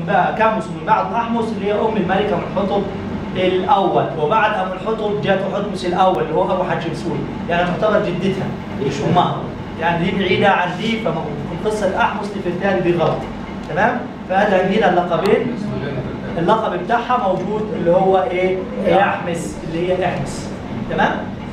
بقى كاموس ومن بعد احمس اللي هي ام الملكه من حطب الاول وبعد ام الحطب جاءت حتمس الاول اللي هو ابو حتشبسوت يعني تعتبر جدتها مش امها يعني دي بعيده عن دي فممكن قصه احمس لفرتاري دي غلط تمام فهذا عندنا اللقبين اللقب بتاعها موجود اللي هو ايه احمس اللي هي احمس تمام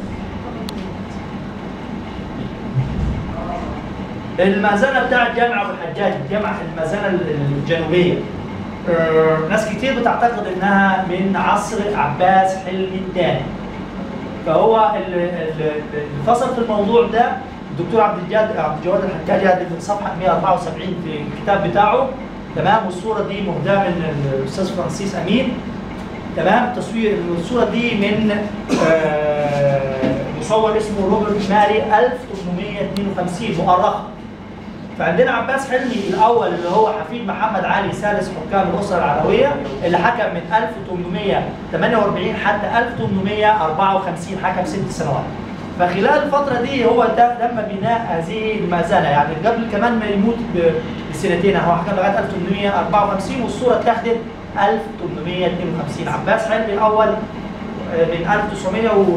المأذنة بتاعت جامع أبو الحجاج جامع المأذنة الجنوبية آه، ناس كتير بتعتقد انها من عصر عباس حلمي الثاني فهو ال- ال- الفصل في الموضوع ده الدكتور عبد الجاد عبد الجواد الحجاج هذه في صفحه 174 في الكتاب بتاعه تمام والصوره دي مهداه من الاستاذ فرانسيس امين تمام تصوير الصوره دي من آه، مصور اسمه روبرت ماري 1852 مؤرخه فعندنا عباس حلمي الاول اللي هو حفيد محمد علي ثالث حكام الاسره العلويه اللي حكم من 1848 حتى 1854 حكم ست سنوات فخلال الفتره دي هو ده تم بناء هذه المأذنه يعني قبل كمان ما يموت ب- بسنتين هو حكم لغايه 1854 والصوره اتاخدت 1852 عباس حلمي الاول من 1900 و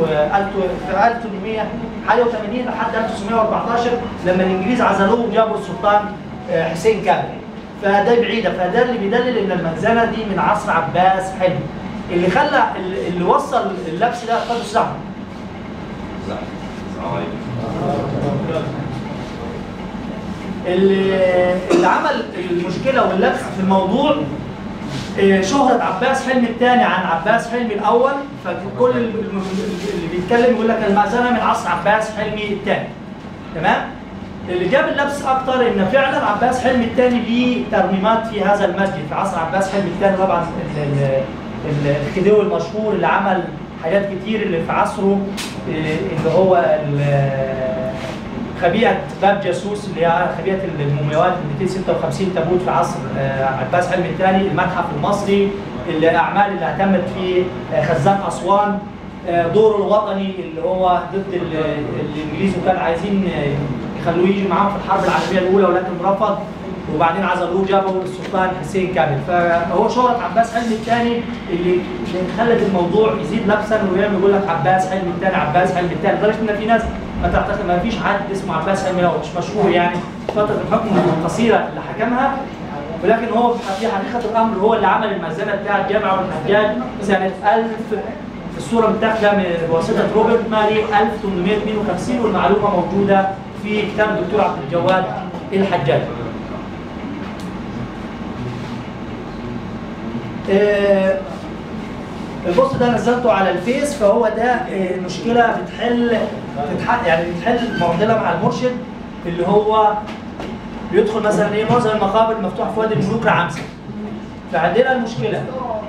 1880 لحد 1914 لما الانجليز عزلوه وجابوا السلطان آه، حسين كامل فده بعيده فده اللي بيدلل ان المخزنه دي من عصر عباس حلمي اللي خلى اللي اللي وصل اللبس ده خد الزعم اللي اللي عمل المشكله واللبس في الموضوع آه، شهرة عباس حلمي الثاني عن عباس حلمي الأول فكل ال- ال- اللي بيتكلم يقول لك المأذنة من عصر عباس حلمي الثاني تمام؟ اللي جاب اللبس أكتر إن فعلا عباس حلمي الثاني ليه ترميمات في هذا المسجد في عصر عباس حلمي الثاني طبعا ال- ال- ال- الخديوي المشهور اللي عمل حاجات كتير اللي في عصره آه، اللي هو ال- خبيئة باب جاسوس اللي هي خبيئة المومياوات 256 تابوت في عصر آه، عباس حلمي الثاني المتحف المصري الأعمال اللي اهتمت في آه، خزان أسوان آه، دوره الوطني اللي هو ضد ال- الإنجليز وكان عايزين آه، يخلوه يجي معاهم في الحرب العالمية الأولى ولكن رفض وبعدين عزلوه جابوا السلطان حسين كامل فهو شهرة عباس حلمي الثاني اللي اللي خلت الموضوع يزيد لبسا ويعمل يقول لك عباس حلمي الثاني عباس حلمي الثاني لدرجه ان في ناس ما تعتقد ما فيش حد اسمه عباس حلمي هو مش مشهور يعني فتره الحكم القصيره اللي حكمها ولكن هو في حقيقه الامر هو اللي عمل المأذنه بتاعت جامع ابو الحجاج سنه 1000 في الصوره متاخده من بواسطه روبرت ماري 1852 والمعلومه موجوده في كتاب الدكتور عبد الجواد الحجاج. آه، البوست ده نزلته على الفيس فهو ده آه، مشكله بتحل بتتحل يعني بتحل معضله مع المرشد اللي هو بيدخل مثلا ايه معظم المقابر مفتوحه في وادي الملوك رعامسه فعندنا المشكله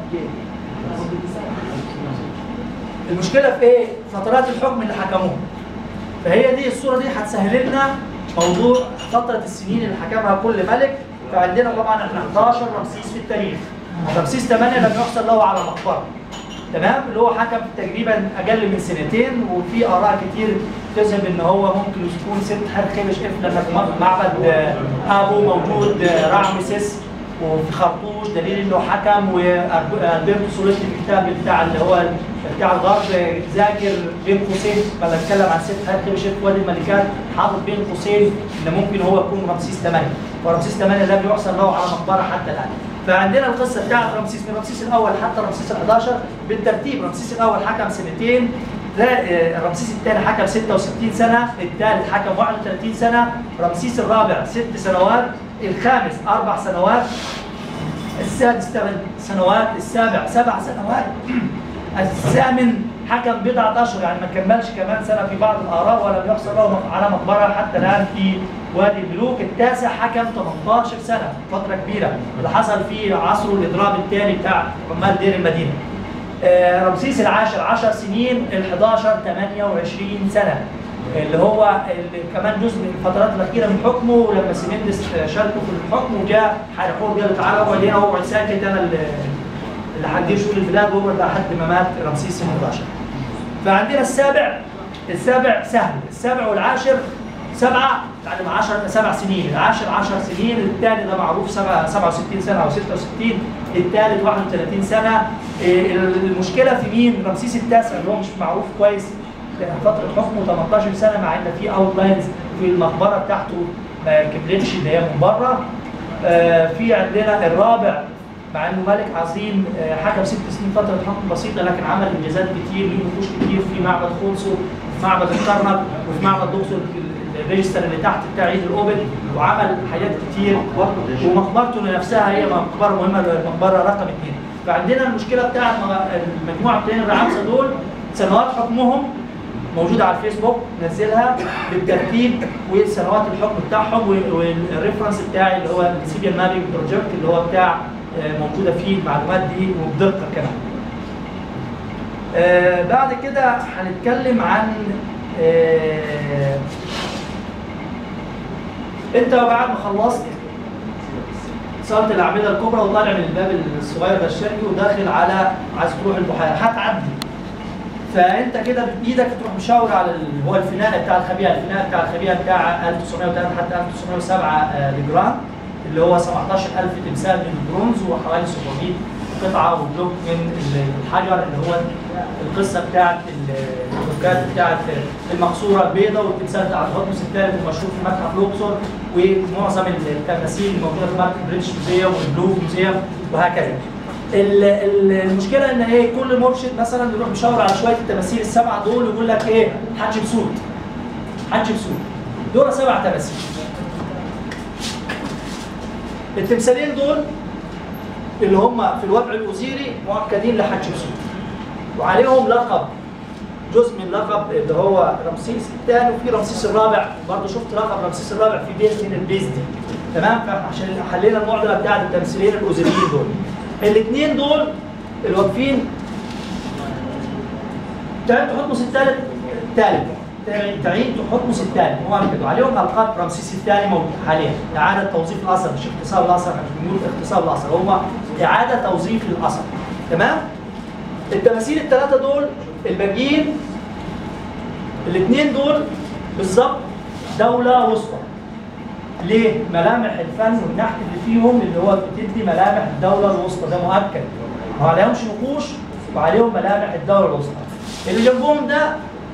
المشكله في ايه؟ فترات الحكم اللي حكموها فهي دي الصوره دي هتسهل لنا موضوع فتره السنين اللي حكمها كل ملك فعندنا طبعا احنا 11 رمسيس في التاريخ رمسيس 8 لم يحصل له على مقبره تمام اللي هو حكم تقريبا اقل من سنتين وفي اراء كتير تذهب ان هو ممكن يكون ست حرخمش اف لما في م- معبد آه، ابو موجود آه، رعمسيس وفي خرطوش دليل انه حكم والبرتو سوليتي في الكتاب بتاع اللي هو بتاع الغرب آه، ذاكر بين قوسين لما اتكلم عن ست حرخمش في وادي الملكات حاطط بين قوسين ان ممكن هو يكون رمسيس 8 ورمسيس 8 لم يحصل له على مقبره حتى الان فعندنا القصه بتاعت رمسيس من رمسيس الاول حتى رمسيس ال 11 بالترتيب رمسيس الاول حكم سنتين لا- آه، رمسيس الثاني حكم 66 سنه الثالث حكم 31 سنه رمسيس الرابع ست سنوات الخامس اربع سنوات السادس ثمان سنوات السابع سبع سنوات الثامن حكم بضعة أشهر يعني ما كملش كمان سنة في بعض الآراء ولم يحصل له على مقبرة حتى الآن في وادي الملوك التاسع حكم 18 سنة فترة كبيرة اللي حصل في عصره الإضراب الثاني بتاع عمال دير المدينة آه، رمسيس العاشر 10 سنين ال 11 28 سنة اللي هو اللي كمان جزء من الفترات الأخيرة من حكمه لما سيمندس شاركوا في الحكم وجاء حرقوه قال تعالى اقعد هنا واقعد ساكت أنا اللي اللي هدير شؤون البلاد وهو لحد ما مات رمسيس ال 11 فعندنا السابع السابع سهل السابع والعاشر سبعه تعلم 10 سبع سنين العاشر 10 سنين الثاني ده معروف سبعة 67 سنه او 66 الثالث 31 سنه إيه، المشكله في مين؟ رمسيس التاسع اللي هو مش معروف كويس فتره حكمه 18 سنه مع ان في اوت لاينز في المقبره بتاعته ما كملتش اللي هي من بره آه، في عندنا الرابع مع انه ملك عظيم آه، حكم ست سنين فتره حكم بسيطه لكن عمل انجازات كتير ليه نقوش كتير في معبد خونسو وفي معبد الكرنك وفي معبد دكتور الريجستر اللي تحت بتاع عيد الاوبن وعمل حاجات كتير ومقبرته لنفسها هي مقبره مهمه المقبره رقم اثنين فعندنا المشكله بتاعت المجموعه بتاعين الرعامسه دول سنوات حكمهم موجوده على الفيسبوك نزلها بالترتيب وسنوات الحكم بتاعهم والريفرنس بتاعي اللي هو السيبيال مابينج بروجكت اللي هو بتاع آه، موجوده فيه المعلومات دي وبدقه كمان. آه، بعد كده هنتكلم عن آه، انت بعد ما خلصت وصلت الاعمده الكبرى وطالع من الباب الصغير ده الشرقي وداخل على عايز تروح البحيره هتعدي فانت كده بايدك تروح مشاور على ال- هو الفناء بتاع الخبيئه الفناء بتاع الخبيئه بتاع 1903 حتى 1907 آه، لجران اللي هو 17000 تمثال من البرونز وحوالي 700 قطعه وبلوك من ال- الحجر اللي هو القصه بتاعت ال- البلوكات بتاعت المقصوره البيضاء والتمثال بتاع الهطمس الثالث المشهور في متحف الاقصر ومعظم التماثيل الموجوده في متحف بريتش ميوزيوم والبلوف ميوزيوم وهكذا. ال- ال- المشكله ان ايه كل مرشد مثلا يروح مشاور على شويه التماثيل السبعه دول ويقول لك ايه حتشبسوت حتشبسوت دول سبع تماثيل التمثالين دول اللي هم في الوضع الوزيري مؤكدين لحتشبسوت وعليهم لقب جزء من لقب اللي هو رمسيس الثاني وفي رمسيس الرابع برضه شفت لقب رمسيس الرابع في بيز من البيز دي تمام فعشان حلينا المعضله بتاعت التمثيلين الاوزيريين دول الاثنين دول اللي واقفين تعين تحطمس الثالث الثالث تعين- تعين تحطمس الثالث مؤكد وعليهم القاب رمسيس الثاني موجود حاليا اعاده توظيف الاثر مش اختصار الاثر احنا مش بنقول اختصار الاثر هم اعاده توظيف الاثر تمام التماثيل الثلاثه دول الباقيين الاثنين دول بالظبط دوله وسطى ليه؟ ملامح الفن والنحت اللي فيهم اللي هو بتدي ملامح الدولة الوسطى ده مؤكد ما عليهمش نقوش وعليهم ملامح الدولة الوسطى اللي جنبهم ده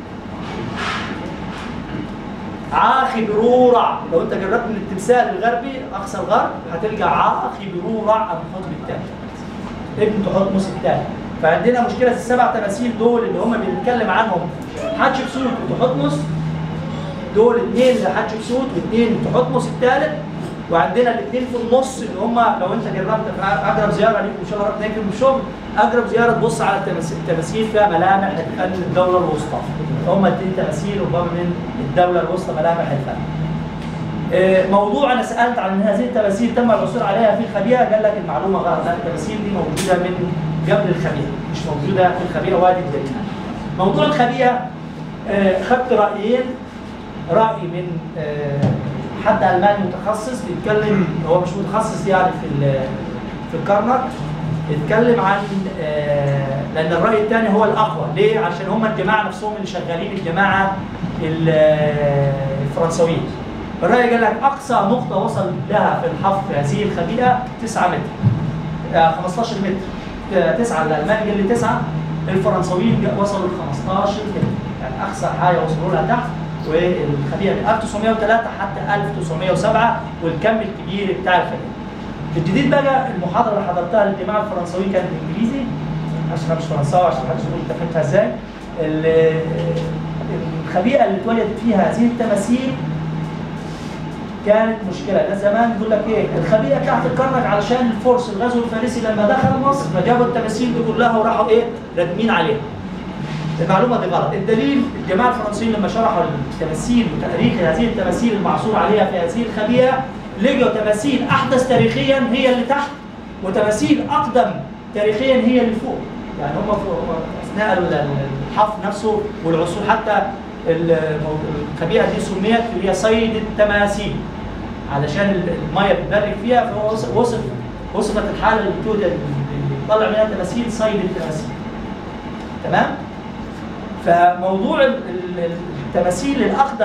عاخي برورع لو انت جربت من التمثال الغربي اقصى الغرب هتلقى عاخي برورع ابو حتم الثاني ابن تحتمس الثاني فعندنا مشكله السبع تماثيل دول اللي هم بنتكلم عنهم حتشبسوت وتحتمس دول اثنين لحتشبسوت واثنين لتحتمس الثالث وعندنا الاثنين في النص اللي هم لو انت جربت في اقرب زياره ليكم ان شاء الله ربنا يكرم الشغل اقرب زياره تبص على التماثيل التماثيل فيها ملامح الفن الدوله الوسطى هم اثنين تماثيل ربما من الدوله الوسطى ملامح الفن آه، موضوع انا سالت عن هذه التماثيل تم العثور عليها في الخبيئه قال لك المعلومه غلط لا التماثيل دي موجوده من قبل الخبيئه مش موجوده في الخبيئه وادي الدليل موضوع الخبيئه آه، خدت رايين راي من آه، حد الماني متخصص بيتكلم هو مش متخصص يعني في ال- في الكرنك اتكلم عن آه، لان الراي الثاني هو الاقوى ليه عشان هم الجماعه نفسهم اللي شغالين الجماعه ال- آه، الفرنسويين الراي قال لك اقصى نقطه وصل لها في الحفر في هذه الخبيئه 9 متر آه، 15 متر 9 الالمان قال لي 9 الفرنسويين جا- وصلوا ل 15 متر يعني اقصى حاجه وصلوا لها تحت والخبيئه من 1903 حتى 1907 والكم الكبير بتاع الخبيئه. الجديد بقى المحاضره اللي حضرتها للجماعه الفرنساويين كانت بالانجليزي عشان انا مش فرنساوي عشان محدش يقول انت فهمتها ازاي. ال- الخبيئه اللي اتوجدت فيها هذه التماثيل كانت مشكله ده زمان يقول لك ايه الخبيئه بتاعت الكرنك علشان الفرس الغزو الفارسي لما دخل مصر فجابوا التماثيل دي كلها وراحوا ايه رادمين عليها المعلومه دي غلط الدليل الجماعه الفرنسيين لما شرحوا التماثيل وتاريخ هذه التماثيل المعصور عليها في هذه الخبيئه لقوا تماثيل احدث تاريخيا هي اللي تحت وتماثيل اقدم تاريخيا هي اللي فوق يعني هم في- اثناء ال- الحفر نفسه والعصور حتى المو- الخبيئه دي سميت اللي هي صيد التماثيل علشان ال- الميه بتبرك فيها فهو وصف وصف وصفت الحاله اللي بتوجد اللي طلع منها تماثيل صيد التماثيل تمام فموضوع ال- ال- التماثيل الاقدم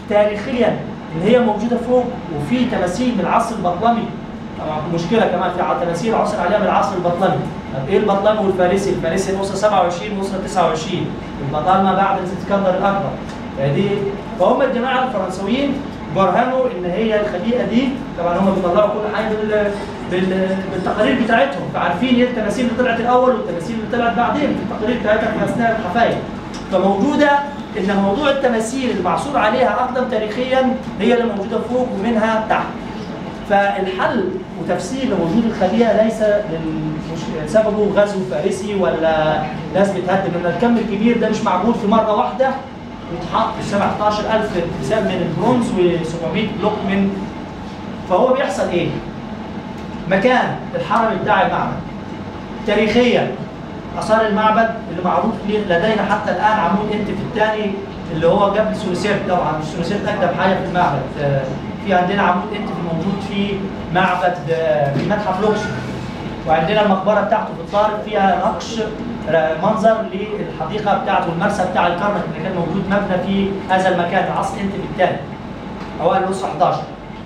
تاريخيا ان هي موجوده فوق وفي تماثيل من العصر البطلمي طبعا مشكله كمان في ع- تماثيل عصر عليها من العصر البطلمي طب ايه البطلمي والفارسي؟ الفارسي الاسره 27 والاسره 29 البطالمه بعد الاسكندر الاكبر فدي فهم الجماعه الفرنسويين برهنوا ان هي الخليقه دي طبعا هم بيطلعوا كل حاجه بال بال بالتقارير بتاعتهم فعارفين ايه التماثيل اللي طلعت الاول والتماثيل اللي طلعت بعدين في التقارير بتاعتها في اثناء الحفاير فموجوده ان موضوع التماثيل المعصور عليها اقدم تاريخيا هي اللي موجوده فوق ومنها تحت فالحل وتفسير لوجود الخلية ليس للمش- سببه غزو فارسي ولا ناس بتهدم لان الكم الكبير ده مش معمول في مره واحده واتحط 17000 تمثال من البرونز و700 بلوك من فهو بيحصل ايه؟ مكان الحرم بتاع المعبد تاريخيا اثار المعبد اللي معروف ليه لدينا حتى الان عمود انتف الثاني اللي هو قبل سونسيرت طبعا سونسيرت اقدم حاجه في المعبد آه، في عندنا عمود انتف موجود في معبد آه، في متحف لوكسور وعندنا المقبره بتاعته في الطارق فيها نقش ر- منظر للحديقه بتاعته المرسى بتاع الكرنك اللي كان موجود مبنى في هذا المكان عصر انتف الثاني اوائل الاسره 11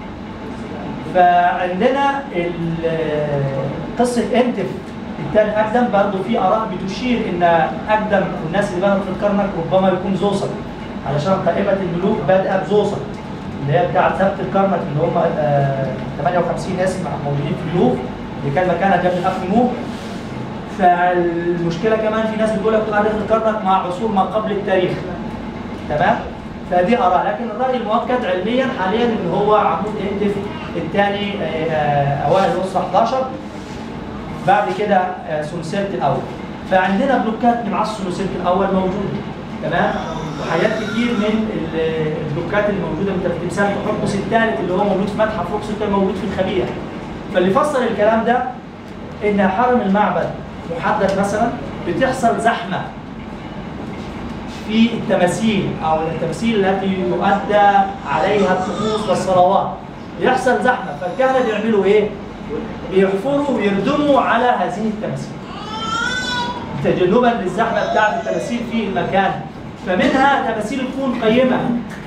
فعندنا ال- قصه انتف الثاني اقدم برضه في اراء بتشير ان اقدم الناس اللي بنوا في الكرنك ربما يكون زوسر علشان قائمه الملوك بادئه بزوسر اللي هي بتاعت سبت الكرنك اللي هم آه، 58 اسم موجودين في اليوف اللي كان مكانها جنب اخنموه فالمشكله كمان في ناس بتقول لك تؤرخ الكرنك مع عصور ما قبل التاريخ تمام فدي اراء لكن الراي المؤكد علميا حاليا ان هو عمود انتف الثاني اوائل الاسره 11 بعد كده آه، سونسيرت الاول فعندنا بلوكات من عصر سونسيرت الاول موجوده تمام وحاجات كتير من ال- البلوكات اللي موجوده من تمثال تحرقس الثالث اللي هو موجود في متحف روكس كان موجود في الخلية فاللي فسر الكلام ده ان حرم المعبد محدد مثلا بتحصل زحمه في التماثيل او التماثيل التي يؤدى عليها الطقوس والصلوات يحصل زحمه فالكهنه بيعملوا ايه؟ بيحفروا ويردموا على هذه التماثيل تجنبا للزحمه بتاعت التماثيل في المكان فمنها تماثيل تكون قيمه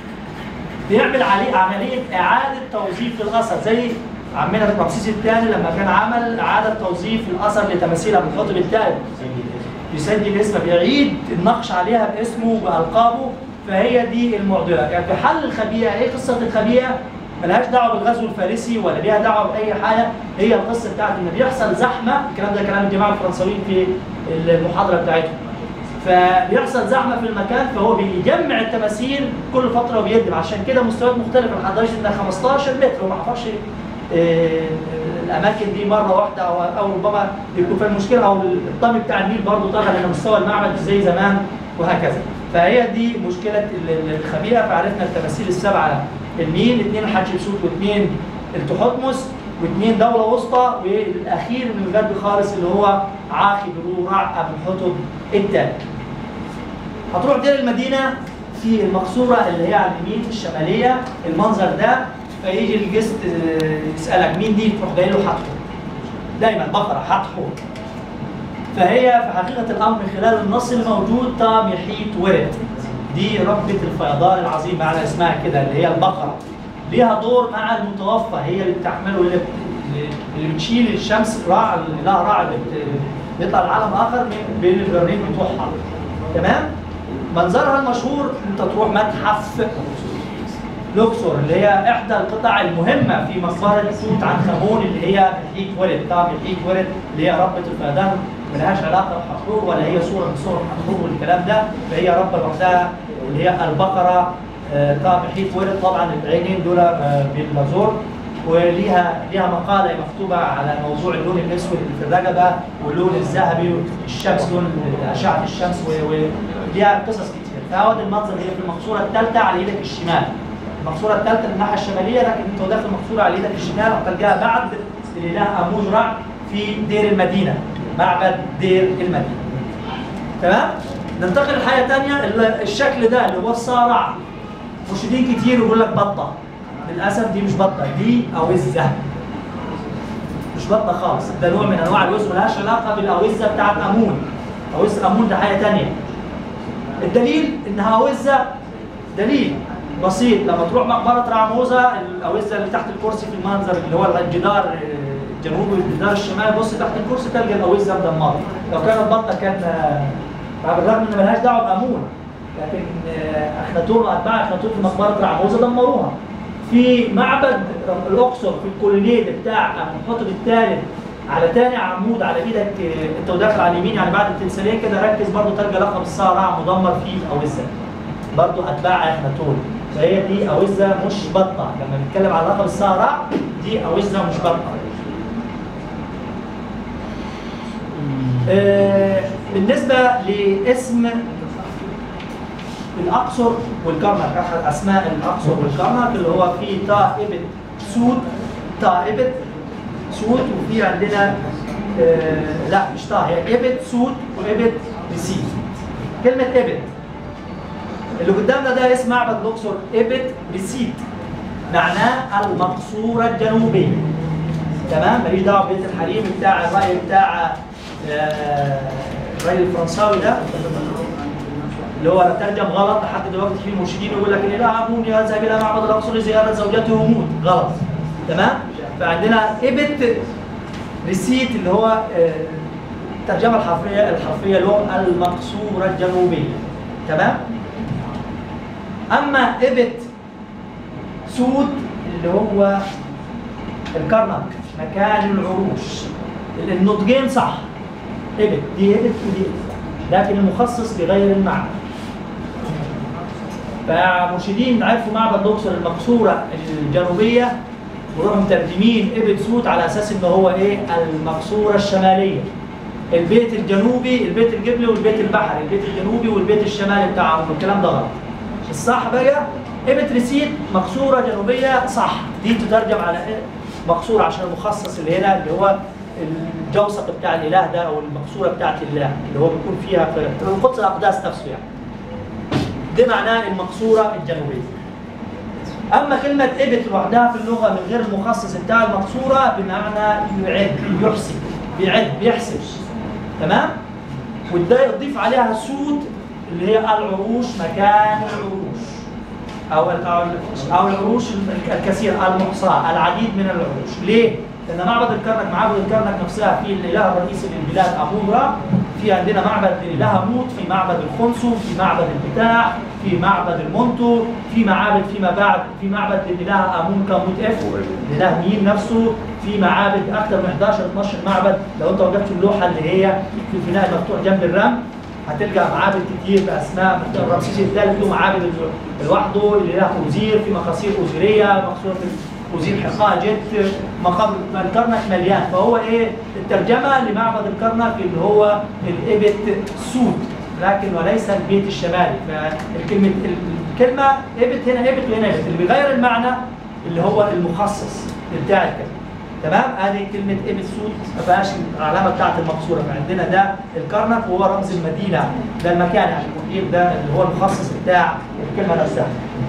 بيعمل عليه عمليه اعاده توظيف الاثر زي عمنا رمسيس الثاني لما كان عمل اعاده توظيف الاثر لتماثيل ابو الحطب الثالث يسجل اسمه بيعيد النقش عليها باسمه بالقابه فهي دي المعضله يعني في حل الخبيئه ايه قصه الخبيئه ملهاش دعوه بالغزو الفارسي ولا ليها دعوه باي حاجه هي القصه بتاعت ان بيحصل زحمه الكلام ده كلام الجماعه الفرنساويين في المحاضره بتاعتهم فبيحصل زحمه في المكان فهو بيجمع التماثيل كل فتره وبيقدم عشان كده مستويات مختلفه ما حضرش انها 15 متر وما حفرش آه، الاماكن دي مره واحده او او ربما يكون في المشكله او الطمي بتاع النيل برضه طغى لان مستوى المعبد مش زي زمان وهكذا فهي دي مشكله ال- ال- الخبيئه فعرفنا التماثيل السبعه النيل اثنين حتشبسوت واثنين التحتمس واثنين دوله وسطى والاخير من الغرب خالص اللي هو عاخي برورع ابو الحتب الثاني هتروح دير المدينه في المقصوره اللي هي على اليمين الشماليه المنظر ده فيجي الجست آه، يسالك مين دي تروح جاي له حتحور دايما بقره حتحور فهي في حقيقه الامر من خلال النص الموجود طامحيت ورد دي ربة الفيضان العظيم معنى اسمها كده اللي هي البقرة ليها دور مع المتوفى هي اللي بتحمله اللي, بت- اللي بتشيل الشمس راع اللي لها راع بت- بيطلع لعالم اخر من- بين الجرين بتوعها تمام منظرها المشهور انت تروح متحف لوكسور اللي هي احدى القطع المهمه في مقبره توت عنخ امون اللي هي بحيك ولد طبعا بحيك ولد اللي هي ربة الفيضان ملهاش علاقه بحتحور ولا هي صوره من صور حتحور والكلام ده فهي ربة لوحدها اللي هي البقره آه، طبعا بحيك ولد طبعا العينين دول آه، باللازور وليها ليها مقاله مكتوبه على موضوع اللون الاسود اللي في الرقبه واللون الذهبي والشمس لون اشعه الشمس و- وليها قصص كتير فهو ده المنظر هي في المقصوره الثالثه على ايدك الشمال المقصوره الثالثه من الناحيه الشماليه لكن انت داخل المقصوره على ايدك الشمال هتلقاها بعد الاله امون رع في دير المدينه معبد دير المدينه تمام ننتقل لحاجه ثانيه الشكل ده اللي هو الصارع مرشدين كتير يقول لك بطه للاسف دي مش بطه دي اوزه مش بطه خالص ده نوع من انواع الوز ملهاش علاقه بالاوزه بتاعت امون اوزه امون ده حاجه ثانيه الدليل انها اوزه دليل بسيط لما تروح مقبره رعموزه الاوزه اللي تحت الكرسي في المنظر اللي هو الجدار الجنوبي والجدار الشمالي بص تحت الكرسي تلقى الاوزه مدمره لو كانت بطه كان آه، بالرغم ان ملهاش دعوه بامون لكن آه، اخناتون واتباع اخناتون في مقبره رعموزه دمروها في معبد الاقصر في الكولونيد بتاع امنحتب الثالث على تاني عمود على ايدك آه، انت وداخل على اليمين يعني بعد التمثاليه كده ركز برضو تلقى لقب الصارع مدمر فيه اوزه برضو اتباع اخناتون فهي دي اوزه مش بطه لما نتكلم على لقب الصارع دي اوزه مش بطه آه، بالنسبه لاسم الاقصر والكرنك احد اسماء الاقصر والكرنك اللي هو في تاء ابت سود تاء ابت سود وفي عندنا آه لا مش تاء هي ابت سود وابت بسيت كلمه ابت اللي قدامنا ده اسم معبد الاقصر ابت بسيت معناه المقصوره الجنوبيه تمام ماليش دعوه ببيت الحريم بتاع الراي بتاع آه، الراجل الفرنساوي ده اللي هو ترجم غلط لحد دلوقتي في مرشدين يقول لك الاله امون يذهب الى معبد الاقصر لزياره زوجته وموت غلط تمام فعندنا ابت ريسيت اللي هو آه، الترجمه الحرفيه الحرفيه له المقصوره الجنوبيه تمام اما ابت سود اللي هو الكرنك مكان العروش النطقين صح ابت دي ابت ودي ابت لكن المخصص بغير المعنى فمرشدين عرفوا معبد الاقصر المقصوره الجنوبيه وراحوا مترجمين ابت سوت على اساس ان هو ايه المقصوره الشماليه البيت الجنوبي البيت القبلي والبيت البحري البيت الجنوبي والبيت الشمالي بتاعهم الكلام ده غلط الصح بقى ابت ريسيت مقصوره جنوبيه صح دي تترجم على ايه مقصوره عشان المخصص اللي هنا اللي هو الجوسق بتاع الاله ده او المقصوره بتاعت الله اللي هو بيكون فيها في القدس الاقداس نفسه يعني ده معناه المقصوره الجنوبيه اما كلمه ابت لوحدها في اللغه من غير المخصص بتاع المقصوره بمعنى يعد يحسب بيعد بيحسب تمام وده يضيف عليها سود اللي هي العروش مكان العروش او او او العروش الكثير المحصاه العديد من العروش ليه؟ لان معبد الكرنك معابد الكرنك نفسها في الاله الرئيسي للبلاد امون را في عندنا معبد للاله موت في معبد الخنسو في معبد البتاع في معبد المونتو في معابد فيما بعد في معبد للاله امون كاموت اف الاله مين نفسه في معابد اكثر من 11 12 معبد لو انت وجدت اللوحه اللي هي في الفناء المفتوح جنب الرمل هتلقى معابد كتير باسماء رمسيس الثالث له معابد لوحده اللي له اوزير في مقاصير اوزيريه مقصوره وزير حصاه جت مقام الكرنك مليان فهو ايه الترجمه لمعبد الكرنك اللي هو الابت سود لكن وليس البيت الشمالي فالكلمه الكلمه ابت هنا ابت وهنا ابت اللي بيغير المعنى اللي هو المخصص بتاع الكلمه تمام ادي كلمه ابت سود ما فيهاش العلامه بتاعت المقصوره فعندنا ده الكرنك وهو رمز المدينه ده المكان يعني المحيط ده اللي هو المخصص بتاع الكلمه نفسها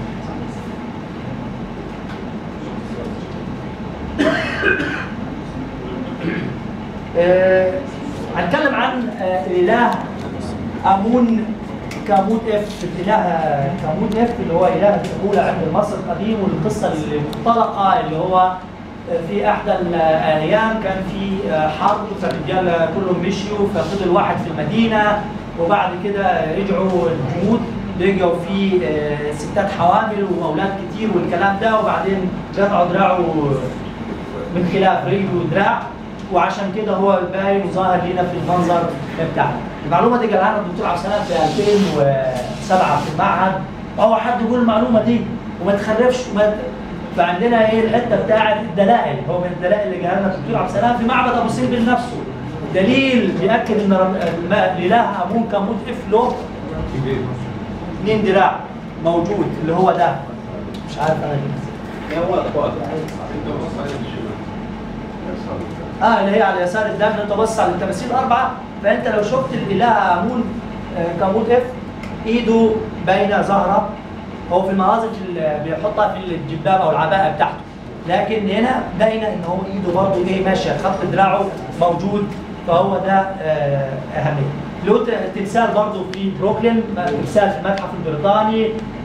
آه، هنتكلم عن آه، الاله امون كاموت اف الاله كاموت اف اللي هو اله الطفوله عند المصري القديم والقصه المختلقه اللي هو آه، في احدى الايام كان في حرب فالرجال كلهم مشيوا ففضل واحد في المدينه وبعد كده رجعوا الجنود لقوا في ستات حوامل واولاد كتير والكلام ده وبعدين قطعوا دراعه من خلاف رجل ودراع وعشان كده هو باين وظاهر لنا في المنظر بتاعنا. المعلومه دي قالها لنا الدكتور عبد السلام في 2007 في المعهد هو حد يقول المعلومه دي وما تخرفش وما فعندنا ايه الحته بتاعت الدلائل هو من الدلائل اللي قالها لنا الدكتور عبد السلام في معبد ابو سمبل نفسه دليل بياكد ان الاله امون كان متقف له اثنين دراع موجود اللي هو ده مش عارف انا ايه هو القائد؟ انت بص عليه بالشمال اه اللي هي على يسار الدم انت بص على التماثيل الاربعه فانت لو شفت الاله امون آه، كاموت اف ايده باينه ظاهره هو في المناظر اللي بيحطها في الجباب او العباءه بتاعته لكن هنا باينه ان هو ايده برضه ايه ماشيه خط دراعه موجود فهو ده آه، اهميه له ت- تمثال برضه في بروكلين تمثال في المتحف البريطاني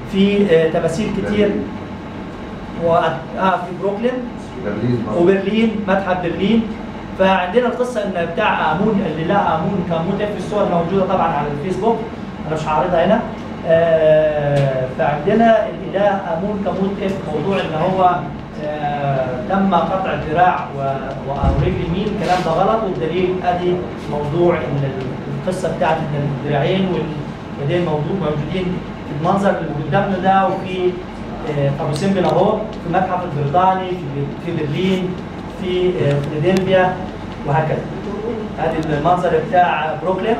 في آه، تماثيل كتير و اه في بروكلين برلين برضه. وبرلين متحف برلين فعندنا القصه ان بتاع امون اللي لا امون كان متعب في الصور موجوده طبعا على الفيسبوك انا مش هعرضها هنا آه، فعندنا الاله امون كموت اف موضوع ان هو آه، تم قطع الذراع و- ورجل اليمين الكلام ده غلط والدليل ادي موضوع ان القصه بتاعت ان الذراعين واليدين موجود موجودين في المنظر اللي قدامنا ده وفي آه، ابو سمبل اهو في المتحف البريطاني في في برلين في آه، فيلادلفيا وهكذا ادي المنظر بتاع بروكلين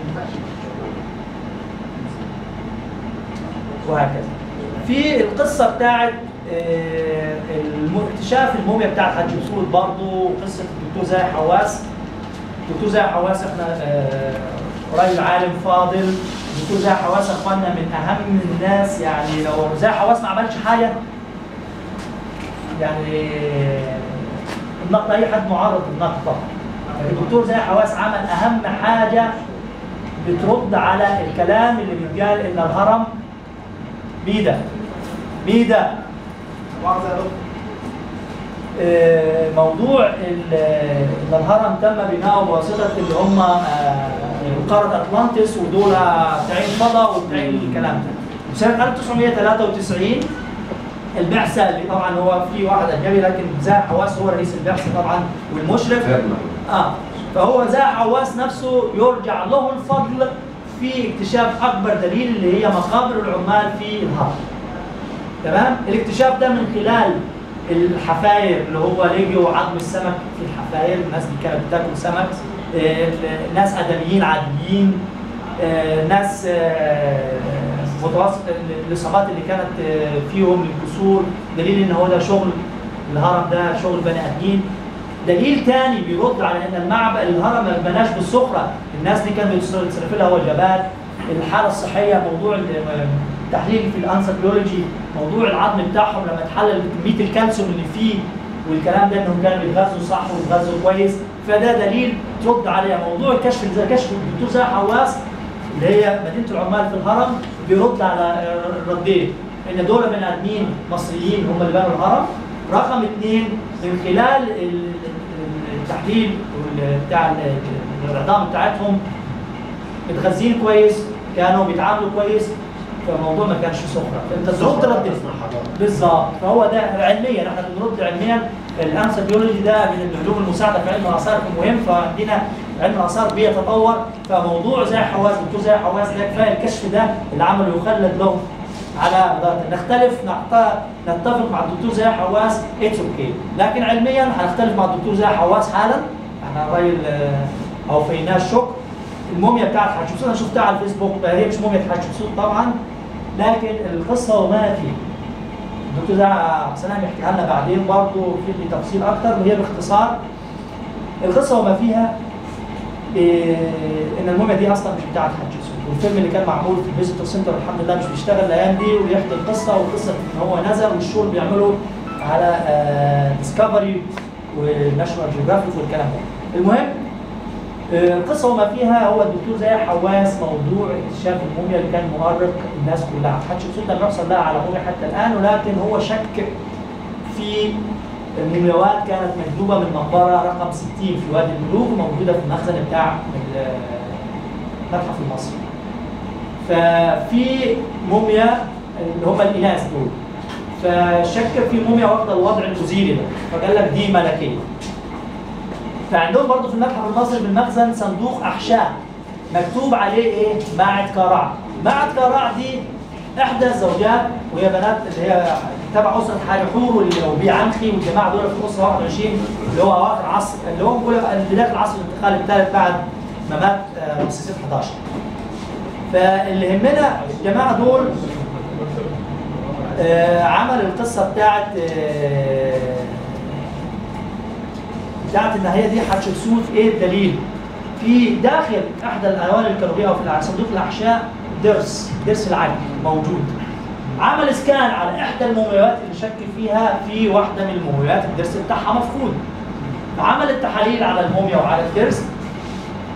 وهكذا في القصه بتاعت آه، الم- اكتشاف الموميا بتاعت حتشبسوت برضه قصه الدكتور زاهي حواس الدكتور زاهي حواس احنا آه، راجل عالم فاضل الدكتور زاهي حواس يا اخوانا من اهم الناس يعني لو زاهي حواس ما عملش حاجه يعني النقد اي حد معرض للنقد طبعا لكن الدكتور زاهي حواس عمل اهم حاجه بترد على الكلام اللي بيتقال ان الهرم بيدا بيدا آه، موضوع ال- ان الهرم تم بناؤه بواسطه اللي هم آه، قاره اطلانتس ودول بتاعين فضاء وبتاعين الكلام ده. سنه 1993 البعثه اللي طبعا هو في واحد اجنبي لكن زاهي حواس هو رئيس البعثه طبعا والمشرف فيرمان. اه فهو زي حواس نفسه يرجع له الفضل في اكتشاف اكبر دليل اللي هي مقابر العمال في الهرم. تمام؟ الاكتشاف ده من خلال الحفاير اللي هو لقيوا عظم السمك في الحفاير، الناس اللي كانت بتاكل سمك، آه، ناس ادميين عاديين، آه، ناس آه، متوسط الاصابات اللي كانت آه، فيهم الكسور، دليل ان هو ده شغل الهرم ده شغل بني ادمين دليل تاني بيرد على ان المعبد الهرم ما اتبناش بالسخره، الناس دي كانوا بيصرف لها وجبات، الحاله الصحيه موضوع ال- التحليل في الانثروبولوجي موضوع العظم بتاعهم لما تحلل كميه الكالسيوم اللي فيه والكلام ده انهم كانوا بيتغذوا صح وبيتغذوا كويس فده دليل ترد عليه موضوع الكشف زي كشف الدكتور زي حواس اللي هي مدينه العمال في الهرم بيرد على الردين ان دول بني ادمين مصريين هم اللي بنوا الهرم رقم اثنين من خلال ال- ال- التحليل وال- بتاع ال- العظام بتاعتهم متغذين كويس كانوا بيتعاملوا كويس فالموضوع ما كانش سخره فانت ترد ردين بالظبط فهو ده علميا احنا بنرد علميا الانثروبولوجي ده من العلوم المساعده في علم الاثار مهم فعندنا علم الاثار بيتطور فموضوع زي حواس دكتور زي حواس ده كفايه الكشف ده اللي عمله يخلد له على مدار نختلف نعت- نتفق مع الدكتور زي حواس اتس اوكي لكن علميا هنختلف مع الدكتور زي حواس حالا احنا الراجل آه، اوفيناه الشكر الموميا بتاعت حتشبسوت انا شفتها على الفيسبوك هي مش موميا حتشبسوت طبعا لكن القصه وما فيه الدكتور ده عبد السلام يحكيها لنا بعدين برضه في تفصيل اكتر وهي باختصار القصه وما فيها إيه ان الموميا دي اصلا مش بتاعت حتشبسوت والفيلم اللي كان معمول في الفيزيتور سنتر الحمد لله مش بيشتغل الايام دي ويحكي القصه وقصه ان هو نزل والشغل بيعمله على ديسكفري وناشونال جيوغرافيك والكلام ده المهم آه، القصه وما فيها هو الدكتور زي حواس موضوع اكتشاف الموميا اللي كان مؤرق الناس كلها حتشبسوت لم يحصل لها على موميا حتى الان ولكن هو شك في مومياوات كانت مكتوبه من مقبره رقم 60 في وادي الملوك وموجوده في المخزن بتاع المتحف المصري. ففي موميا اللي هم الاناث دول فشك في موميا واخده الوضع الوزيري ده فقال لك دي ملكيه. فعندهم برضه في المتحف المصري في المخزن صندوق احشاء مكتوب عليه ايه؟ معد كراع. معد كراع دي احدى الزوجات وهي بنات اللي هي تبع اسره حارحور واللي- وبيعنخي والجماعه دول في اسره 21 اللي هو اواخر عصر اللي هو بيقول بدايه العصر الانتقالي الثالث بعد ما مات آه، رمسيس 11. فاللي يهمنا الجماعه دول آه، عمل القصه بتاعت آه، بتاعت ان هي دي حتشبسوت ايه الدليل؟ في داخل احدى الاواني الكرويه او في صندوق الاحشاء ضرس ضرس العجل موجود عمل اسكان على احدى المومياوات اللي شك فيها في واحده من المومياوات الضرس بتاعها مفقود فعمل التحاليل على الموميا وعلى الضرس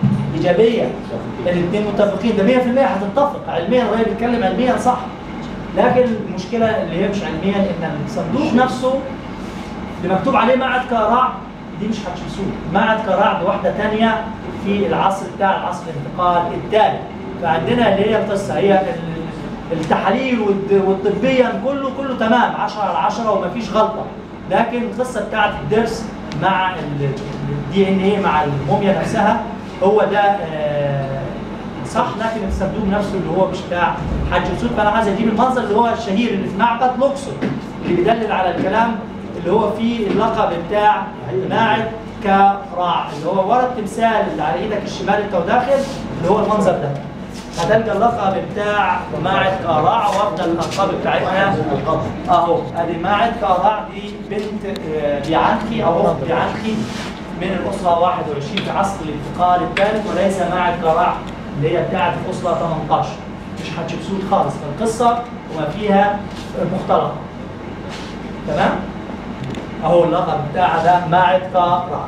ايجابيه الاثنين متفقين ده 100% هتتفق علميا الراجل بيتكلم علميا صح لكن المشكله اللي هي مش علميا ان الصندوق نفسه اللي مكتوب عليه معهد كراع دي مش حتشوفوه معهد كراع دي واحده ثانيه في العصر بتاع العصر الانتقال التالي فعندنا اللي هي القصه هي ال- التحاليل والد- والطبيا كله كله تمام 10 على 10 ومفيش غلطه لكن القصه بتاعت الدرس مع الدي ان ايه مع الموميا نفسها هو ده آه، صح لكن الصندوق نفسه اللي هو مش بتاع حج اسود فانا عايز اجيب المنظر اللي هو الشهير اللي في معبد لوكسور اللي بيدلل على الكلام اللي هو فيه اللقب بتاع ماعد كراع اللي هو ورا التمثال اللي على ايدك الشمال انت وداخل اللي هو المنظر ده هتلقى اللقب بتاع ماعد كراع واخده الالقاب بتاعتها اهو ادي ماعد كراع دي بنت آه، بيعنخي او اخت بيعنخي من الاسره 21 في عصر الانتقال الثالث وليس ماعد كراع اللي هي بتاعت الاسره 18 مش حتشبسوت خالص فالقصه وما فيها مختلطه تمام اهو اللقب بتاعها ده ماعد كراع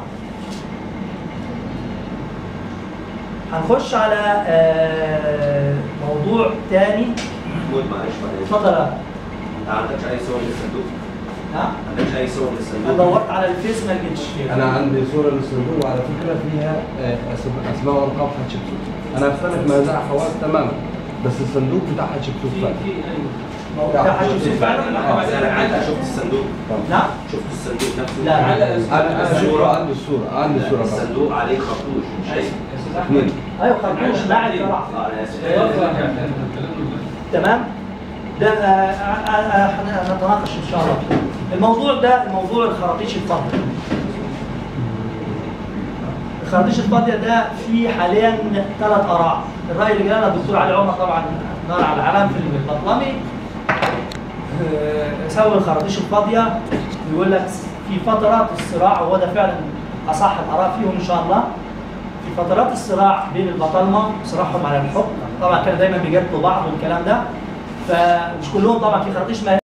هنخش على آه، موضوع تاني محمود معلش معلش اتفضل يا انت ما عندكش اي صور للصندوق؟ نعم ما عندكش اي صور انا للصندوق؟ دورت على الفيس ما لقيتش انا عندي صوره للصندوق وعلى فكره فيها آه، أسم- اسماء والقاب حتشبسوت انا اختلف ما زال حواس تماما بس الصندوق بتاع حتشبسوت فعلا موضوع بتاع حاج يوسف فعلا انا بسألك انت شفت الصندوق؟ نعم شفت الصندوق نفسه؟ لا انا انا الصوره عندي الصوره عندي الصوره طبعا الصندوق عليه خرطوش مش اسم اثنين ايوه خرطوش ماعد كراع اه انا اسف تمام ده آه، آه، آه، احنا نتناقش ان شاء الله الموضوع ده الموضوع الخراطيش الفاضيه الخراطيش الفاضيه ده في حاليا ثلاث اراء الراي اللي جانا الدكتور علي عمر طبعا نار على العلام في البطلمي آه، سوي الخراطيش الفاضيه يقول لك في فترات الصراع وهو ده فعلا اصح الاراء فيهم ان شاء الله في فترات الصراع بين البطالمه صراعهم على الحكم طبعا كانوا دايما بيقتلوا بعض والكلام ده فمش كلهم طبعا في خراطيش ما